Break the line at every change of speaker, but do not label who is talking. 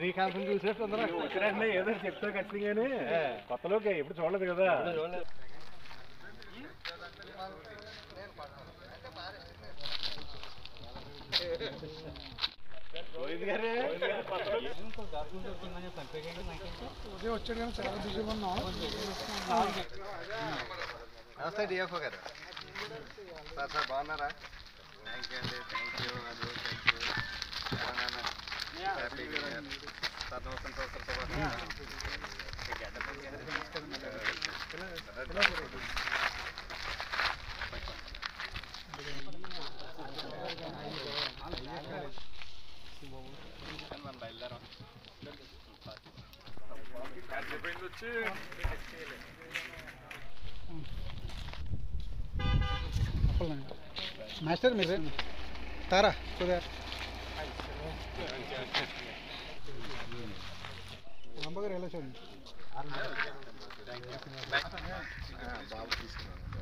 శ్రీకాంతం చూసేట్టు ఉందరా
వచ్చినట్లే ఏదో చెప్తా ఖచ్చితంగానే కొత్తలోకి ఎప్పుడు చూడలేదు కదా రోహిత్ గారే
ఉదయం వచ్చాడు కానీ చాలా బిజీగా ఉన్నాం
నమస్తే డిఎఫ్ఓ గారు సార్ సార్ బాగున్నారా థ్యాంక్ యూ అండి థ్యాంక్ యూ అది థ్యాంక్ యూ హ్యాపీ సార్ నమస్తే సార్ సార్ మనం బయలుదేరాం
మాస్టర్ మీరే తారా చూదా రంబగారు ఎలా చూడండి
బాబు తీసుకున్నాను